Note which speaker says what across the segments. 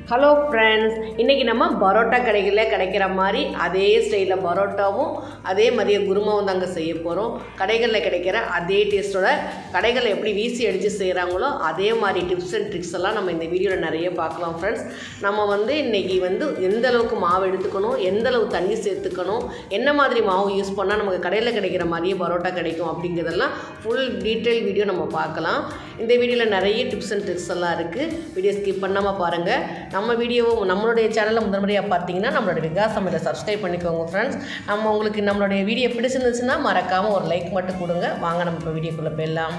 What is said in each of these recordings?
Speaker 1: hello friends இன்றைக்கி நம்ம பரோட்டா கடைகளில் கிடைக்கிற மாதிரி அதே ஸ்டைலில் பரோட்டாவும் அதே மாதிரியே குருமாவும் தாங்க செய்ய போகிறோம் கடைகளில் கிடைக்கிற அதே டேஸ்ட்டோட கடைகளில் எப்படி வீசி அடித்து செய்கிறாங்களோ அதே மாதிரி டிப்ஸ் அண்ட் ட்ரிக்ஸ் எல்லாம் நம்ம இந்த வீடியோவில் நிறைய பார்க்கலாம் ஃப்ரெண்ட்ஸ் நம்ம வந்து இன்றைக்கி வந்து எந்த அளவுக்கு மாவு எடுத்துக்கணும் எந்த அளவு தண்ணி சேர்த்துக்கணும் என்ன மாதிரி மாவு யூஸ் பண்ணால் நமக்கு கடையில் கிடைக்கிற மாதிரியே பரோட்டா கிடைக்கும் அப்படிங்கிறதெல்லாம் ஃபுல் டீட்டெயில் வீடியோ நம்ம பார்க்கலாம் இந்த வீடியோவில் நிறைய டிப்ஸ் அண்ட் ட்ரிக்ஸ் எல்லாம் இருக்குது வீடியோ ஸ்கிப் பண்ணாமல் பாருங்கள் நம்ம வீடியோவும் நம்மளுடைய சேனலில் முதல் முறையாக பார்த்தீங்கன்னா நம்மளோட விகாஸ் சமையலை சப்ஸ்கிரைப் பண்ணிக்கோங்க ஃப்ரெண்ட்ஸ் நம்ம உங்களுக்கு நம்மளுடைய வீடியோ பிடிச்சிருந்துச்சுன்னா மறக்காமல் ஒரு லைக் மட்டும் கொடுங்க வாங்க நம்ம இப்போ வீடியோக்குள்ளே போயிடலாம்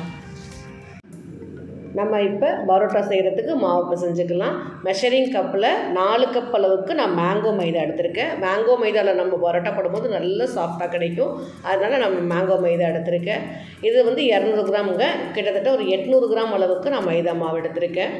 Speaker 1: நம்ம இப்போ பரோட்டா செய்கிறதுக்கு மாவு பிசைஞ்சுக்கலாம் மெஷரிங் கப்பில் நாலு கப் அளவுக்கு நான் மேங்கோ மைதா எடுத்திருக்கேன் மேங்கோ மைதாவில் நம்ம பரோட்டா போடும்போது நல்ல சாஃப்டாக கிடைக்கும் அதனால் நம்ம மேங்கோ மைதா எடுத்திருக்கேன் இது வந்து இரநூறு கிராமுங்க கிட்டத்தட்ட ஒரு எட்நூறு கிராம் அளவுக்கு நான் மைதா மாவு எடுத்திருக்கேன்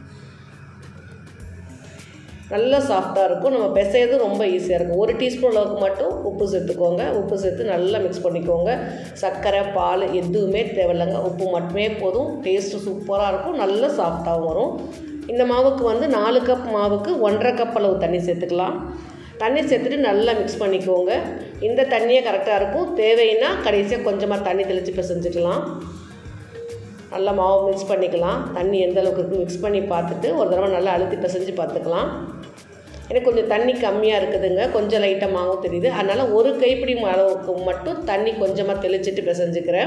Speaker 1: நல்லா சாஃப்டாக இருக்கும் நம்ம பிசையது ரொம்ப ஈஸியாக இருக்கும் ஒரு டீஸ்பூன் அளவுக்கு மட்டும் உப்பு சேர்த்துக்கோங்க உப்பு சேர்த்து நல்லா மிக்ஸ் பண்ணிக்கோங்க சர்க்கரை பால் எதுவுமே தேவையில்லைங்க உப்பு மட்டுமே போதும் டேஸ்ட்டு சூப்பராக இருக்கும் நல்ல சாஃப்டாகவும் வரும் இந்த மாவுக்கு வந்து நாலு கப் மாவுக்கு ஒன்றரை கப் அளவு தண்ணி சேர்த்துக்கலாம் தண்ணி சேர்த்துட்டு நல்லா மிக்ஸ் பண்ணிக்கோங்க இந்த தண்ணியே கரெக்டாக இருக்கும் தேவைன்னா கடைசியாக கொஞ்சமாக தண்ணி தெளித்து பிசைஞ்சுக்கலாம் நல்லா மாவு மிக்ஸ் பண்ணிக்கலாம் தண்ணி எந்த அளவுக்கு இருக்குது மிக்ஸ் பண்ணி பார்த்துட்டு ஒரு தடவை நல்லா அழுத்தி பிசைஞ்சு பார்த்துக்கலாம் எனக்கு கொஞ்சம் தண்ணி கம்மியாக இருக்குதுங்க கொஞ்சம் லைட்டாக மாவும் தெரியுது அதனால் ஒரு கைப்பிடி அளவுக்கு மட்டும் தண்ணி கொஞ்சமாக தெளிச்சிட்டு பிசைஞ்சுக்கிறேன்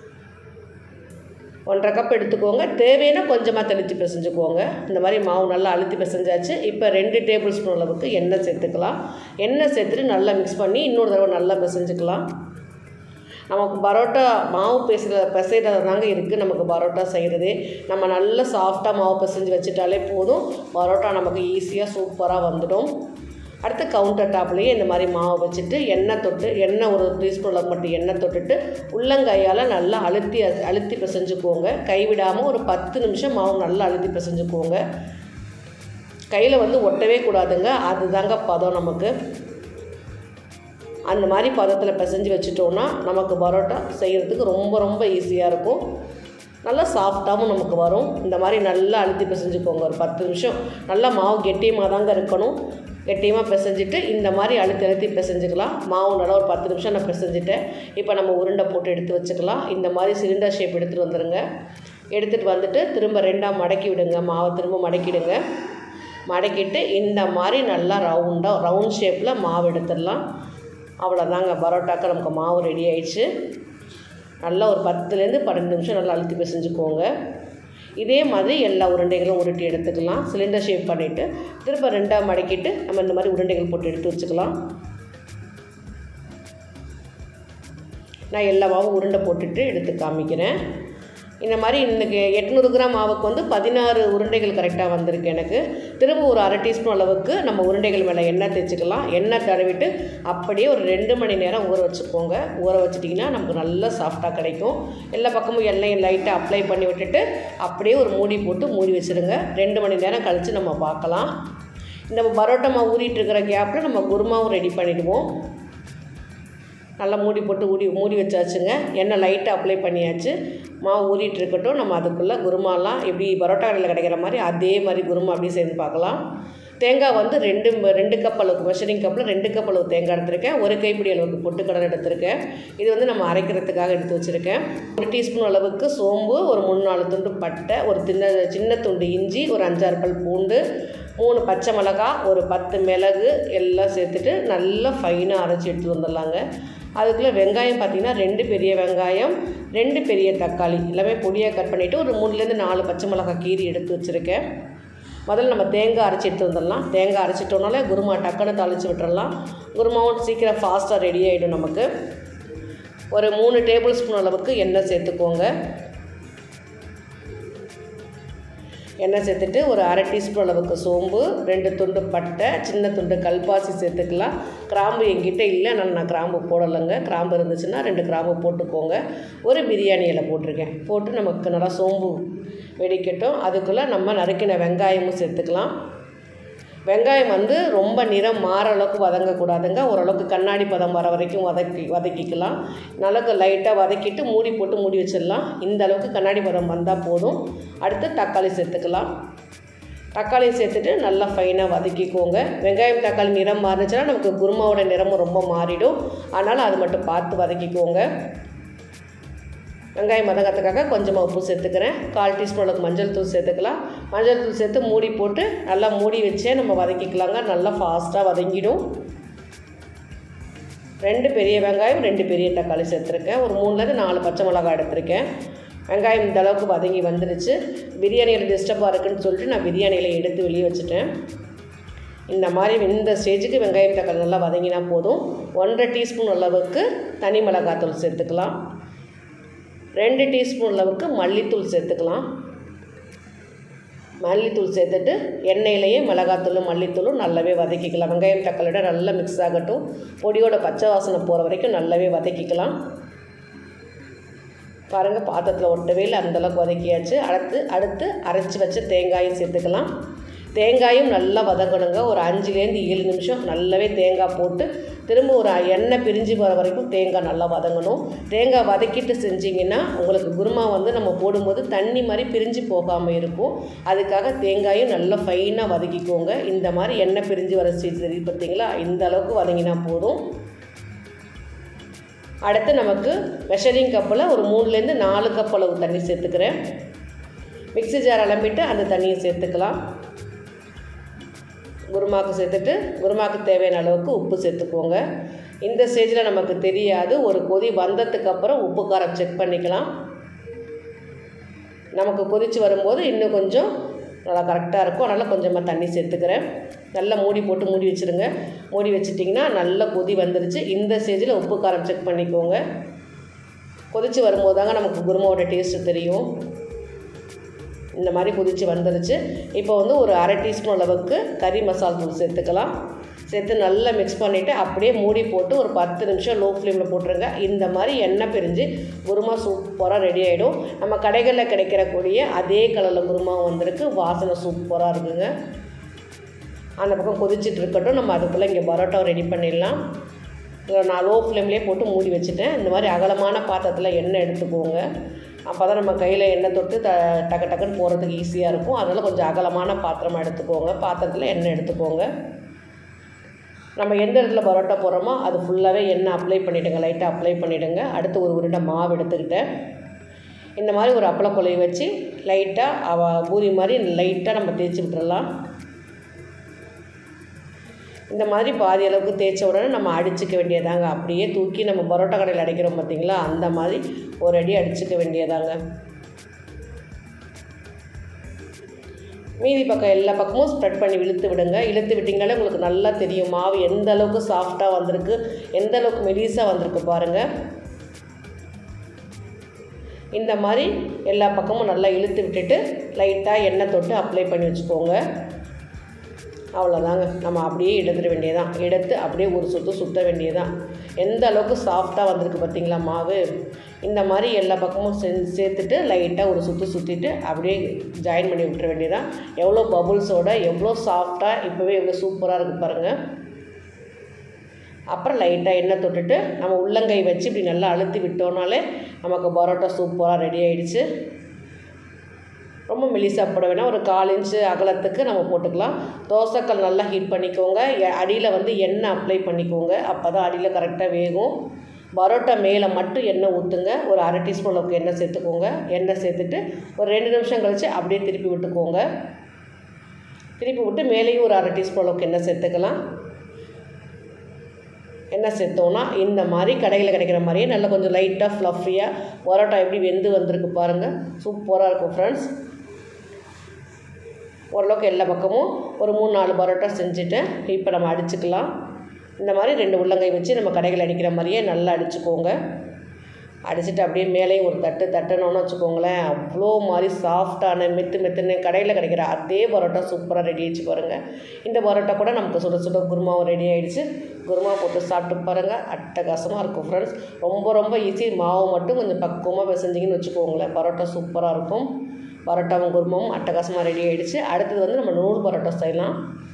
Speaker 1: ஒன்றரை கப் எடுத்துக்கோங்க தேவைன்னா கொஞ்சமாக தெளித்து பிசைஞ்சுக்கோங்க இந்த மாதிரி மாவு நல்லா அழுத்தி பிசைஞ்சாச்சு இப்போ ரெண்டு டேபிள் ஸ்பூன் அளவுக்கு எண்ணெய் சேர்த்துக்கலாம் எண்ணெய் சேர்த்துட்டு நல்லா மிக்ஸ் பண்ணி இன்னொரு தடவை நல்லா பிசைஞ்சுக்கலாம் நமக்கு பரோட்டா மாவு பிசைற பிசைறது தாங்க இருக்குது நமக்கு பரோட்டா செய்கிறது நம்ம நல்லா சாஃப்டாக மாவு பிசைஞ்சு வச்சுட்டாலே போதும் பரோட்டா நமக்கு ஈஸியாக சூப்பராக வந்துடும் அடுத்து கவுண்டர் டாப்லேயே இந்த மாதிரி மாவு வச்சுட்டு எண்ணெய் தொட்டு எண்ணெய் ஒரு டீஸ்பூனில் மட்டும் எண்ணெய் தொட்டுட்டு உள்ளங்கையால் நல்லா அழுத்தி அழுத்தி பிசைஞ்சுக்கோங்க கைவிடாமல் ஒரு பத்து நிமிஷம் மாவு நல்லா அழுத்தி பிசைஞ்சுக்கோங்க கையில் வந்து ஒட்டவே கூடாதுங்க அதுதாங்க பதம் நமக்கு அந்த மாதிரி பதத்தில் பிசைஞ்சு வச்சுட்டோன்னா நமக்கு பரோட்டா செய்கிறதுக்கு ரொம்ப ரொம்ப ஈஸியாக இருக்கும் நல்லா சாஃப்டாகவும் நமக்கு வரும் இந்த மாதிரி நல்லா அழுத்தி பிசைஞ்சுக்கோங்க ஒரு பத்து நிமிஷம் நல்லா மாவு கெட்டியமாக தாங்க இருக்கணும் கெட்டியமாக பிசைஞ்சிட்டு இந்த மாதிரி அழுத்தி அழுத்தி பிசைஞ்சுக்கலாம் மாவு நல்லா ஒரு பத்து நிமிஷம் நான் பிசைஞ்சிட்டேன் இப்போ நம்ம உருண்டை போட்டு எடுத்து வச்சுக்கலாம் இந்த மாதிரி சிலிண்டர் ஷேப் எடுத்துகிட்டு வந்துடுங்க எடுத்துகிட்டு வந்துட்டு திரும்ப ரெண்டாக மடக்கி விடுங்க மாவை திரும்ப மடக்கிடுங்க மடக்கிட்டு இந்த மாதிரி நல்லா ரவுண்டாக ரவுண்ட் ஷேப்பில் மாவு எடுத்துடலாம் அவ்வளோதாங்க பரோட்டாக்கு நமக்கு மாவு ரெடி ஆயிடுச்சு நல்லா ஒரு பத்துலேருந்து பன்னெண்டு நிமிஷம் நல்லா அழுத்தி பிசைஞ்சுக்கோங்க இதே மாதிரி எல்லா உருண்டைகளும் உருட்டி எடுத்துக்கலாம் சிலிண்டர் ஷேப் பண்ணிவிட்டு திரும்ப ரெண்டாக மடக்கிட்டு நம்ம இந்த மாதிரி உருண்டைகள் போட்டு எடுத்து வச்சுக்கலாம் நான் எல்லா மாவும் உருண்டை போட்டுட்டு எடுத்து காமிக்கிறேன் இந்த மாதிரி இன்றைக்கி எட்நூறு கிராம் மாவுக்கு வந்து பதினாறு உருண்டைகள் கரெக்டாக வந்திருக்கு எனக்கு திரும்ப ஒரு அரை டீஸ்பூன் அளவுக்கு நம்ம உருண்டைகள் மேலே எண்ணெய் தேய்ச்சிக்கலாம் எண்ணெய் தடவிட்டு அப்படியே ஒரு ரெண்டு மணி நேரம் ஊற வச்சுக்கோங்க ஊற வச்சிட்டிங்கன்னா நமக்கு நல்லா சாஃப்டாக கிடைக்கும் எல்லா பக்கமும் எண்ணெயை லைட்டாக அப்ளை பண்ணி விட்டுட்டு அப்படியே ஒரு மூடி போட்டு மூடி வச்சுருங்க ரெண்டு மணி நேரம் கழித்து நம்ம பார்க்கலாம் இந்த பரோட்டா மாவு ஊறிட்டு இருக்கிற கேப்பில் நம்ம குருமாவும் ரெடி பண்ணிவிடுவோம் நல்லா மூடி போட்டு ஊடி மூடி வச்சாச்சுங்க எண்ணெய் லைட்டாக அப்ளை பண்ணியாச்சு மாவு ஊறிட்டு இருக்கட்டும் நம்ம அதுக்குள்ளே குருமாலாம் எப்படி பரோட்டா கடையில் கிடைக்கிற மாதிரி அதே மாதிரி குருமா அப்படியே சேர்ந்து பார்க்கலாம் தேங்காய் வந்து ரெண்டு ரெண்டு கப் அளவுக்கு மெஷரிங் கப்பில் ரெண்டு கப் அளவு தேங்காய் எடுத்திருக்கேன் ஒரு கைப்பிடி அளவுக்கு பொட்டுக்கடலை எடுத்திருக்கேன் இது வந்து நம்ம அரைக்கிறதுக்காக எடுத்து வச்சுருக்கேன் ஒரு டீஸ்பூன் அளவுக்கு சோம்பு ஒரு மூணு நாலு துண்டு பட்டை ஒரு சின்ன சின்ன துண்டு இஞ்சி ஒரு அஞ்சாறு பல் பூண்டு மூணு பச்சை மிளகா ஒரு பத்து மிளகு எல்லாம் சேர்த்துட்டு நல்லா ஃபைனாக அரைச்சி எடுத்து வந்துடலாங்க அதுக்குள்ளே வெங்காயம் பார்த்திங்கன்னா ரெண்டு பெரிய வெங்காயம் ரெண்டு பெரிய தக்காளி எல்லாமே பொடியாக கட் பண்ணிவிட்டு ஒரு மூணுலேருந்து நாலு பச்சை மிளகாய் கீரி எடுத்து வச்சுருக்கேன் முதல்ல நம்ம தேங்காய் அரைச்சி எடுத்து வந்துடலாம் தேங்காய் அரைச்சிட்டோனாலே குருமா டக்குன்னு தாளித்து விட்டுறலாம் குருமாவும் சீக்கிரம் ஃபாஸ்ட்டாக ரெடி ஆகிடும் நமக்கு ஒரு மூணு டேபிள் ஸ்பூன் அளவுக்கு எண்ணெய் சேர்த்துக்கோங்க எண்ணெய் சேர்த்துட்டு ஒரு அரை டீஸ்பூன் அளவுக்கு சோம்பு ரெண்டு துண்டு பட்டை சின்ன துண்டு கல்பாசி சேர்த்துக்கலாம் கிராம்பு என்கிட்ட இல்லை அதனால் நான் கிராம்பு போடலைங்க கிராம்பு இருந்துச்சுன்னா ரெண்டு கிராம்பு போட்டுக்கோங்க ஒரு பிரியாணி இலை போட்டிருக்கேன் போட்டு நமக்கு நல்லா சோம்பு வெடிக்கட்டும் அதுக்குள்ளே நம்ம நறுக்கின வெங்காயமும் சேர்த்துக்கலாம் வெங்காயம் வந்து ரொம்ப நிறம் மாற அளவுக்கு வதங்கக்கூடாதுங்க ஓரளவுக்கு கண்ணாடி பதம் வர வரைக்கும் வதக்கி வதக்கிக்கலாம் நல்லா லைட்டாக வதக்கிட்டு மூடி போட்டு மூடி வச்சிடலாம் இந்த அளவுக்கு கண்ணாடி பதம் வந்தால் போதும் அடுத்து தக்காளி சேர்த்துக்கலாம் தக்காளி சேர்த்துட்டு நல்லா ஃபைனாக வதக்கிக்கோங்க வெங்காயம் தக்காளி நிறம் மாறுச்சுன்னா நமக்கு குருமாவோட நிறமும் ரொம்ப மாறிடும் அதனால் அது மட்டும் பார்த்து வதக்கிக்கோங்க வெங்காயம் வதங்கிறதுக்காக கொஞ்சமாக உப்பு சேர்த்துக்கிறேன் கால் டீஸ்பூன் அளவுக்கு மஞ்சள் தூள் சேர்த்துக்கலாம் மஞ்சள் தூள் சேர்த்து மூடி போட்டு நல்லா மூடி வச்சே நம்ம வதக்கிக்கலாங்க நல்லா ஃபாஸ்ட்டாக வதங்கிடும் ரெண்டு பெரிய வெங்காயம் ரெண்டு பெரிய தக்காளி சேர்த்துருக்கேன் ஒரு மூணுலேருந்து நாலு பச்சை மிளகாய் எடுத்திருக்கேன் வெங்காயம் இந்த அளவுக்கு வதங்கி வந்துடுச்சு பிரியாணியில் டிஸ்டர்பாக இருக்குன்னு சொல்லிட்டு நான் பிரியாணியில் எடுத்து வெளியே வச்சுட்டேன் இந்த மாதிரி இந்த ஸ்டேஜுக்கு வெங்காயம் தக்காளி நல்லா வதங்கினா போதும் ஒன்றரை டீஸ்பூன் அளவுக்கு தனி மிளகாத்தூள் சேர்த்துக்கலாம் ரெண்டு டீஸ்பூன் அளவுக்கு மல்லித்தூள் சேர்த்துக்கலாம் மல்லித்தூள் சேர்த்துட்டு எண்ணெயிலேயே மிளகாத்தூளும் மல்லித்தூளும் நல்லாவே வதக்கிக்கலாம் வெங்காயம் தக்காளியோட நல்லா மிக்ஸ் ஆகட்டும் பொடியோட பச்சை வாசனை போகிற வரைக்கும் நல்லாவே வதக்கிக்கலாம் பாருங்கள் பாத்திரத்தில் ஒட்டவே இல்லை அந்தளவுக்கு வதக்கியாச்சு அடுத்து அடுத்து அரைச்சி வச்ச தேங்காயும் சேர்த்துக்கலாம் தேங்காயும் நல்லா வதங்கணுங்க ஒரு அஞ்சுலேருந்து ஏழு நிமிஷம் நல்லாவே தேங்காய் போட்டு திரும்ப ஒரு எண்ணெய் பிரிஞ்சு வர வரைக்கும் தேங்காய் நல்லா வதங்கணும் தேங்காய் வதக்கிட்டு செஞ்சிங்கன்னா உங்களுக்கு குருமா வந்து நம்ம போடும்போது தண்ணி மாதிரி பிரிஞ்சு போகாமல் இருக்கும் அதுக்காக தேங்காயும் நல்லா ஃபைனாக வதக்கிக்கோங்க இந்த மாதிரி எண்ணெய் பிரிஞ்சு வர ஸ்டேஜ் தெரியுது பார்த்தீங்களா இந்த அளவுக்கு வதங்கினா போதும் அடுத்து நமக்கு மெஷரிங் கப்பில் ஒரு மூணுலேருந்து நாலு கப் அளவு தண்ணி சேர்த்துக்கிறேன் மிக்ஸி ஜார் அலம்பிட்டு அந்த தண்ணியை சேர்த்துக்கலாம் குருமாக்கு சேர்த்துட்டு குருமாக்கு தேவையான அளவுக்கு உப்பு சேர்த்துக்கோங்க இந்த ஸ்டேஜில் நமக்கு தெரியாது ஒரு கொதி வந்ததுக்கு அப்புறம் உப்பு காரம் செக் பண்ணிக்கலாம் நமக்கு கொதித்து வரும்போது இன்னும் கொஞ்சம் நல்லா கரெக்டாக இருக்கும் அதனால் கொஞ்சமாக தண்ணி சேர்த்துக்கிறேன் நல்லா மூடி போட்டு மூடி வச்சுருங்க மூடி வச்சிட்டிங்கன்னா நல்லா கொதி வந்துருச்சு இந்த ஸ்டேஜில் உப்பு காரம் செக் பண்ணிக்கோங்க கொதித்து வரும்போது தாங்க நமக்கு குருமாவோட டேஸ்ட்டு தெரியும் இந்த மாதிரி கொதித்து வந்துருச்சு இப்போ வந்து ஒரு அரை டீஸ்பூன் அளவுக்கு கறி மசால் தூள் சேர்த்துக்கலாம் சேர்த்து நல்லா மிக்ஸ் பண்ணிவிட்டு அப்படியே மூடி போட்டு ஒரு பத்து நிமிஷம் லோ ஃப்ளேமில் போட்டுருங்க இந்த மாதிரி எண்ணெய் பிரிஞ்சு குருமா சூப்பராக ரெடி ஆகிடும் நம்ம கடைகளில் கிடைக்கிறக்கூடிய அதே கலரில் குருமா வந்திருக்கு வாசனை சூப்பராக இருக்குங்க அந்த பக்கம் கொதிச்சுட்டு இருக்கட்டும் நம்ம அதுக்குள்ளே இங்கே பரோட்டா ரெடி பண்ணிடலாம் நான் லோ ஃப்ளேம்லேயே போட்டு மூடி வச்சுட்டேன் இந்த மாதிரி அகலமான பாத்திரத்தில் எண்ணெய் எடுத்துக்கோங்க அப்போ தான் நம்ம கையில் எண்ணெய் தொட்டு த டக்கு டக்குன்னு போகிறதுக்கு ஈஸியாக இருக்கும் அதனால் கொஞ்சம் அகலமான பாத்திரமாக எடுத்துக்கோங்க பாத்திரத்தில் எண்ணெய் எடுத்துக்கோங்க நம்ம எந்த இடத்துல பரோட்டா போடுறோமோ அது ஃபுல்லாகவே எண்ணெய் அப்ளை பண்ணிவிடுங்க லைட்டாக அப்ளை பண்ணிவிடுங்க அடுத்து ஒரு உருண்டை மாவு எடுத்துக்கிட்டேன் இந்த மாதிரி ஒரு அப்பள கொலையை வச்சு லைட்டாக அவ பூரி மாதிரி லைட்டாக நம்ம தேய்ச்சி விட்டுறலாம் இந்த மாதிரி பாதி அளவுக்கு தேய்ச்ச உடனே நம்ம அடிச்சுக்க வேண்டியதாங்க அப்படியே தூக்கி நம்ம பரோட்டா கடையில் அடிக்கிறோம் பார்த்தீங்களா அந்த மாதிரி ஒரு அடி அடிச்சுக்க வேண்டியதாங்க மீதி பக்கம் எல்லா பக்கமும் ஸ்ப்ரெட் பண்ணி இழுத்து விடுங்க இழுத்து விட்டிங்கனாலே உங்களுக்கு நல்லா தெரியும் மாவு எந்த அளவுக்கு சாஃப்டாக வந்திருக்கு எந்த அளவுக்கு மெலிசாக வந்திருக்கு பாருங்கள் இந்த மாதிரி எல்லா பக்கமும் நல்லா இழுத்து விட்டுட்டு லைட்டாக எண்ணெய் தொட்டு அப்ளை பண்ணி வச்சுக்கோங்க அவ்வளோதாங்க நம்ம அப்படியே எடுத்துட வேண்டியதான் எடுத்து அப்படியே ஒரு சுற்று சுற்ற வேண்டியதான் எந்த அளவுக்கு சாஃப்டாக வந்திருக்கு பார்த்தீங்களா மாவு இந்த மாதிரி எல்லா பக்கமும் சே சேர்த்துட்டு லைட்டாக ஒரு சுற்று சுற்றிட்டு அப்படியே ஜாயின் பண்ணி விட்டுற வேண்டியதான் எவ்வளோ பபுள்ஸோட எவ்வளோ சாஃப்டாக இப்போவே எவ்வளோ சூப்பராக இருக்குது பாருங்கள் அப்புறம் லைட்டாக எண்ணெய் தொட்டுட்டு நம்ம உள்ளங்கை வச்சு இப்படி நல்லா அழுத்தி விட்டோம்னாலே நமக்கு பரோட்டா சூப்பராக ரெடி ஆகிடுச்சு ரொம்ப மெலிசாக போட வேணாம் ஒரு கால் இன்ச்சு அகலத்துக்கு நம்ம போட்டுக்கலாம் தோசைக்கல் நல்லா ஹீட் பண்ணிக்கோங்க அடியில் வந்து எண்ணெய் அப்ளை பண்ணிக்கோங்க அப்போ தான் அடியில் கரெக்டாக வேகும் பரோட்டா மேலே மட்டும் எண்ணெய் ஊற்றுங்க ஒரு அரை டீஸ்பூன் அளவுக்கு எண்ணெய் சேர்த்துக்கோங்க எண்ணெய் சேர்த்துட்டு ஒரு ரெண்டு நிமிஷம் கழித்து அப்படியே திருப்பி விட்டுக்கோங்க திருப்பி விட்டு மேலேயும் ஒரு அரை டீஸ்பூன் அளவுக்கு எண்ணெய் சேர்த்துக்கலாம் எண்ணெய் சேர்த்தோன்னா இந்த மாதிரி கடையில் கிடைக்கிற மாதிரியே நல்லா கொஞ்சம் லைட்டாக ஃப்ளஃபியாக பரோட்டா எப்படி வெந்து வந்திருக்கு பாருங்கள் சூப்பராக இருக்கும் ஃப்ரெண்ட்ஸ் ஓரளவுக்கு எல்லா பக்கமும் ஒரு மூணு நாலு பரோட்டா செஞ்சுட்டேன் இப்போ நம்ம அடிச்சுக்கலாம் இந்த மாதிரி ரெண்டு உள்ளங்கை வச்சு நம்ம கடைகள் அடிக்கிற மாதிரியே நல்லா அடிச்சுக்கோங்க அடிச்சுட்டு அப்படியே மேலேயும் ஒரு தட்டு தட்டணும்னு வச்சுக்கோங்களேன் அவ்வளோ மாதிரி சாஃப்டான மெத்து மெத்துன்னு கடையில் கிடைக்கிற அதே பரோட்டா சூப்பராக ரெடி ஆகிடுச்சு பாருங்கள் இந்த பரோட்டா கூட நமக்கு சுட சுட குருமாவும் ரெடி ஆகிடுச்சு குருமா போட்டு சாப்பிட்டு பாருங்கள் அட்டகாசமாக இருக்கும் ஃப்ரெண்ட்ஸ் ரொம்ப ரொம்ப ஈஸி மாவு மட்டும் கொஞ்சம் பக்குவமாக பிசைஞ்சிங்கன்னு வச்சுக்கோங்களேன் பரோட்டா சூப்பராக இருக்கும் பரோட்டாவும் குருமாவும் அட்டகாசமாக ரெடி ஆகிடுச்சு அடுத்தது வந்து நம்ம நூல் பரோட்டா செய்யலாம்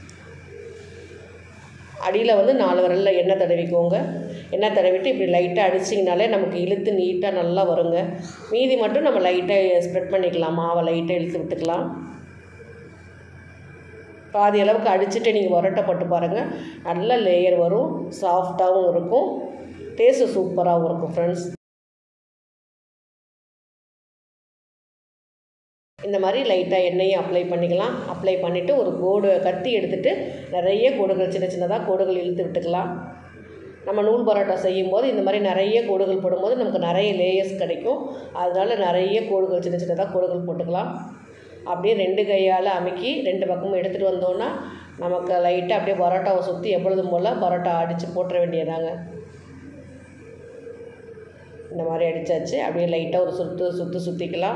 Speaker 1: அடியில் வந்து நாலு விரலில் எண்ணெய் தடவிக்கோங்க எண்ணெய் தடவிட்டு இப்படி லைட்டாக அடிச்சிங்கனாலே நமக்கு இழுத்து நீட்டாக நல்லா வருங்க மீதி மட்டும் நம்ம லைட்டாக ஸ்ப்ரெட் பண்ணிக்கலாம் மாவை லைட்டாக இழுத்து விட்டுக்கலாம் பாதி அளவுக்கு அடிச்சுட்டு நீங்கள் பரோட்டா போட்டு பாருங்கள் நல்ல லேயர் வரும் சாஃப்டாகவும் இருக்கும் டேஸ்ட்டு சூப்பராகவும் இருக்கும் ஃப்ரெண்ட்ஸ் இந்த மாதிரி லைட்டாக எண்ணெயும் அப்ளை பண்ணிக்கலாம் அப்ளை பண்ணிவிட்டு ஒரு கோடு கத்தி எடுத்துகிட்டு நிறைய கோடுகள் சின்ன சின்னதாக கோடுகள் இழுத்து விட்டுக்கலாம் நம்ம நூல் பரோட்டா செய்யும்போது இந்த மாதிரி நிறைய கோடுகள் போடும்போது நமக்கு நிறைய லேயர்ஸ் கிடைக்கும் அதனால நிறைய கோடுகள் சின்ன சின்னதாக கோடுகள் போட்டுக்கலாம் அப்படியே ரெண்டு கையால் அமுக்கி ரெண்டு பக்கமும் எடுத்துகிட்டு வந்தோன்னா நமக்கு லைட்டாக அப்படியே பரோட்டாவை சுற்றி எப்பொழுதும் போல் பரோட்டா அடித்து போட்டுற வேண்டியதாங்க இந்த மாதிரி அடித்தாச்சு அப்படியே லைட்டாக ஒரு சுற்று சுற்று சுற்றிக்கலாம்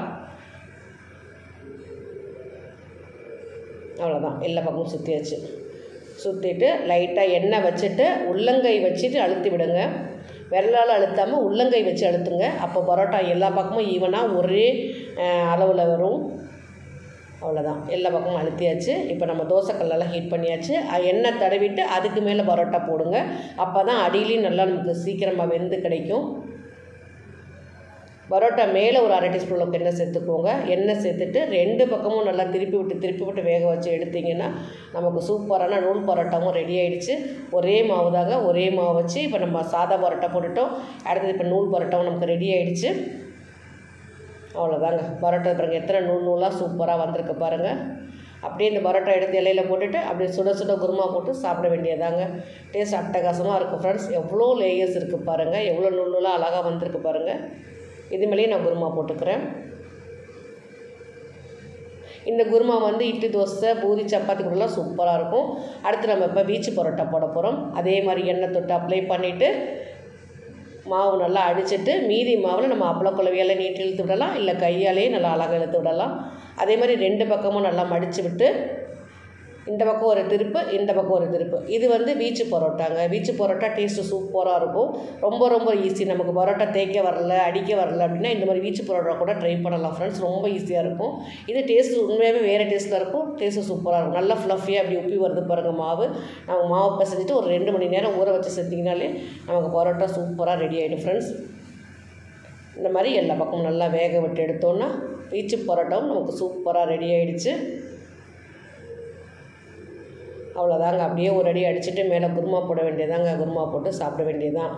Speaker 1: அவ்வளோதான் எல்லா பக்கமும் சுற்றியாச்சு சுற்றிட்டு லைட்டாக எண்ணெய் வச்சுட்டு உள்ளங்கை வச்சுட்டு அழுத்தி விடுங்க விரலால் அழுத்தாமல் உள்ளங்கை வச்சு அழுத்துங்க அப்போ பரோட்டா எல்லா பக்கமும் ஈவனாக ஒரே அளவில் வரும் அவ்வளோதான் எல்லா பக்கமும் அழுத்தியாச்சு இப்போ நம்ம தோசைக்கல்லெல்லாம் ஹீட் பண்ணியாச்சு எண்ணெய் தடவிட்டு அதுக்கு மேலே பரோட்டா போடுங்க அப்போ தான் அடியிலையும் நல்லா நமக்கு சீக்கிரமாக வெந்து கிடைக்கும் பரோட்டா மேலே ஒரு அரை டீஸ்பூன் அளவுக்கு எண்ணெய் சேர்த்துக்கோங்க எண்ணெய் சேர்த்துட்டு ரெண்டு பக்கமும் நல்லா திருப்பி விட்டு திருப்பி விட்டு வேக வச்சு எடுத்திங்கன்னா நமக்கு சூப்பரான நூல் பரோட்டாவும் ரெடி ஆகிடுச்சு ஒரே மாவு தாங்க ஒரே மாவு வச்சு இப்போ நம்ம சாதா பரோட்டா போட்டுட்டோம் அடுத்தது இப்போ நூல் பரோட்டாவும் நமக்கு ரெடி ஆகிடுச்சு அவ்வளோதாங்க பரோட்டா பாருங்கள் எத்தனை நூல் நூலாக சூப்பராக வந்திருக்கு பாருங்கள் அப்படியே இந்த பரோட்டா எடுத்து இலையில போட்டுட்டு அப்படியே சுட சுட குருமா போட்டு சாப்பிட வேண்டியதாங்க டேஸ்ட் அட்டகாசமாக இருக்கும் ஃப்ரெண்ட்ஸ் எவ்வளோ லேயர்ஸ் இருக்குது பாருங்கள் எவ்வளோ நூல் நூலாக அழகாக வந்திருக்கு பாருங்கள் இது மேலேயே நான் குருமா போட்டுக்கிறேன் இந்த குருமா வந்து இட்லி தோசை பூரி சப்பாத்தி கூடலாம் சூப்பராக இருக்கும் அடுத்து நம்ம இப்போ பீச்சு பரோட்டா போட போகிறோம் அதே மாதிரி எண்ணெய் தொட்டு அப்ளை பண்ணிவிட்டு மாவு நல்லா அடிச்சிட்டு மீதி மாவில் நம்ம அப்பளக்குழவியால் நீட்டி இழுத்து விடலாம் இல்லை கையாலேயே நல்லா அழகாக இழுத்து விடலாம் அதே மாதிரி ரெண்டு பக்கமும் நல்லா மடித்து விட்டு இந்த பக்கம் ஒரு திருப்பு இந்த பக்கம் ஒரு திருப்பு இது வந்து வீச்சு பரோட்டாங்க வீச்சு பரோட்டா டேஸ்ட்டு சூப்பராக இருக்கும் ரொம்ப ரொம்ப ஈஸி நமக்கு பரோட்டா தேய்க்க வரல அடிக்க வரல அப்படின்னா இந்த மாதிரி வீச்சு பரோட்டா கூட ட்ரை பண்ணலாம் ஃப்ரெண்ட்ஸ் ரொம்ப ஈஸியாக இருக்கும் இது டேஸ்ட்டு உண்மையாகவே வேறு டேஸ்ட்டில் இருக்கும் டேஸ்ட்டு சூப்பராக இருக்கும் நல்லா ஃப்ளஃபியாக அப்படி உப்பி வருது பாருங்கள் மாவு நம்ம மாவு பிசைஞ்சிட்டு ஒரு ரெண்டு மணி நேரம் ஊற வச்சு செஞ்சிங்கனாலே நமக்கு பரோட்டா சூப்பராக ரெடி ஆகிடும் ஃப்ரெண்ட்ஸ் இந்த மாதிரி எல்லா பக்கமும் நல்லா வேக விட்டு எடுத்தோன்னா வீச்சு பரோட்டாவும் நமக்கு சூப்பராக ரெடி ஆகிடுச்சு அவ்வளோதாங்க அப்படியே ஒரு அடி அடிச்சுட்டு மேலே குருமா போட வேண்டியதாங்க குருமா போட்டு சாப்பிட வேண்டியதான்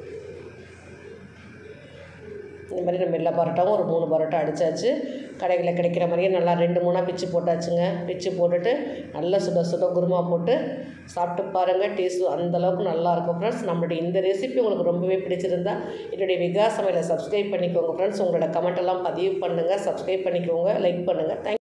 Speaker 1: இந்த மாதிரி நம்ம எல்லா பரோட்டாவும் ஒரு மூணு பரோட்டா அடித்தாச்சு கடைகளில் கிடைக்கிற மாதிரியே நல்லா ரெண்டு மூணாக பிச்சு போட்டாச்சுங்க பிச்சு போட்டுட்டு நல்லா சுட சுட குருமா போட்டு சாப்பிட்டு பாருங்கள் டேஸ்ட் அந்தளவுக்கு நல்லாயிருக்கும் ஃப்ரெண்ட்ஸ் நம்மளுடைய இந்த ரெசிபி உங்களுக்கு ரொம்பவே பிடிச்சிருந்தா என்னுடைய விகாஸ் சமையலை சப்ஸ்கிரைப் பண்ணிக்கோங்க ஃப்ரெண்ட்ஸ் உங்களோட கமெண்ட் எல்லாம் பதிவு பண்ணுங்கள் சப்ஸ்கிரைப் பண்ணிக்கோங்க லைக் பண்ணுங்கள் தேங்க்